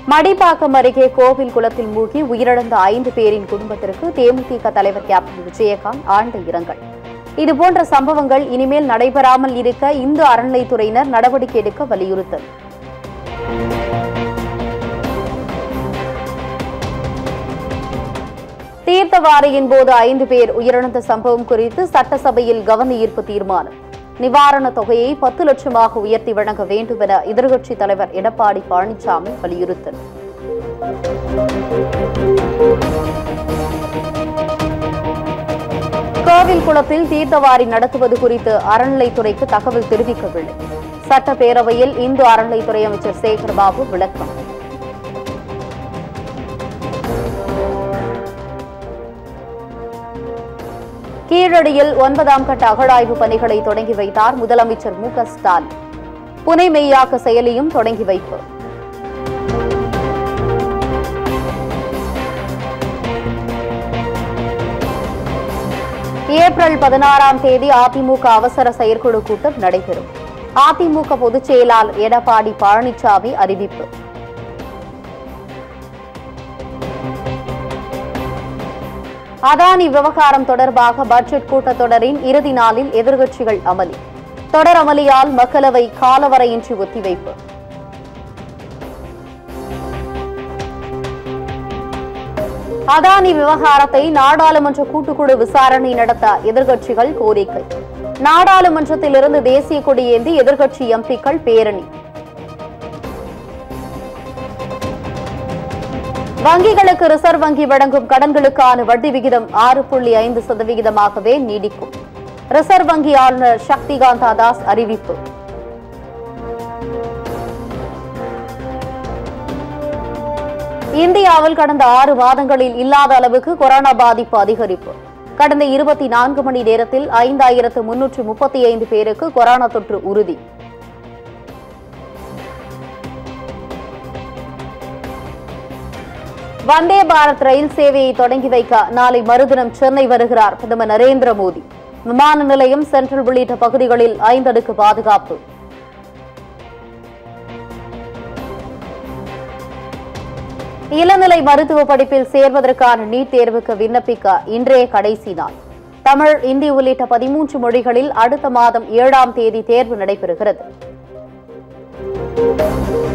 மடிப்பாக்கம் அருகே கோவில் குளத்தில் மூழ்கி உயிரிழந்த ஐந்து பேரின் குடும்பத்திற்கு தேமுதிக தலைவர் கேப்டன் விஜயகாந்த் ஆழ்ந்த இரங்கல் இதுபோன்ற சம்பவங்கள் இனிமேல் நடைபெறாமல் இருக்க இந்து அறநிலைத்துறையினர் நடவடிக்கை எடுக்க வலியுறுத்தல் தீர்த்தவாரியின் போது ஐந்து பேர் உயிரிழந்த சம்பவம் குறித்து சட்டசபையில் கவன ஈர்ப்பு தீர்மானம் நிவாரணத் தொகையை பத்து லட்சமாக உயர்த்தி வழங்க வேண்டும் என எதிர்க்கட்சித் தலைவர் எடப்பாடி பழனிசாமி வலியுறுத்தல் கோவில் குளத்தில் தீர்த்தவாரி நடத்துவது குறித்து அறநிலைத்துறைக்கு தகவல் தெரிவிக்கவில்லை சட்டப்பேரவையில் இந்து அறநிலைத்துறை அமைச்சர் சேகர்பாபு விளக்கம் கீழடியில் ஒன்பதாம் கட்ட அகழாய்வு பணிகளை தொடங்கி வைத்தார் முதலமைச்சர் மு க ஸ்டாலின் புனை மெய்யாக்க செயலியும் தொடங்கி வைப்பு ஏப்ரல் பதினாறாம் தேதி அதிமுக அவசர செயற்குழு கூட்டம் நடைபெறும் அதிமுக பொதுச் செயலாளர் எடப்பாடி பழனிசாமி அறிவிப்பு அதானி விவகாரம் தொடர்பாக பட்ஜெட் கூட்டத்தொடரின் இறுதி நாளில் எதிர்க்கட்சிகள் அமளி தொடர் அமளியால் மக்களவை காலவரையின்றி ஒத்திவைப்பு அதானி விவகாரத்தை நாடாளுமன்ற கூட்டுக்குழு விசாரணை நடத்த எதிர்க்கட்சிகள் கோரிக்கை நாடாளுமன்றத்திலிருந்து தேசிய கொடி ஏந்தி எதிர்க்கட்சி எம்பிக்கள் பேரணி வங்கிகளுக்கு ரிசர்வ் வங்கி வழங்கும் கடன்களுக்கான வட்டி விகிதம் ஆறு புள்ளி ஐந்து சதவிகிதமாகவே நீடிக்கும் ரிசர்வ் வங்கி ஆளுநர் சக்திகாந்தா தாஸ் அறிவிப்பு இந்தியாவில் கடந்த ஆறு மாதங்களில் இல்லாத அளவுக்கு கொரோனா பாதிப்பு அதிகரிப்பு கடந்த இருபத்தி நான்கு மணி நேரத்தில் ஐந்தாயிரத்து முன்னூற்று முப்பத்தி ஐந்து பேருக்கு கொரோனா தொற்று உறுதி வந்தே பாரத் ரயில் சேவையை தொடங்கி வைக்க நாளை மறுதினம் சென்னை வருகிறார் பிரதமர் நரேந்திர மோடி விமான நிலையம் சென்ட்ரல் உள்ளிட்ட பகுதிகளில் ஐந்தடுக்கு பாதுகாப்பு இளநிலை மருத்துவ படிப்பில் சேர்வதற்கான நீட் தேர்வுக்கு விண்ணப்பிக்க இன்றைய கடைசி நாள் தமிழ் இந்தி உள்ளிட்ட பதிமூன்று மொழிகளில் அடுத்த மாதம் ஏழாம் தேதி தேர்வு நடைபெறுகிறது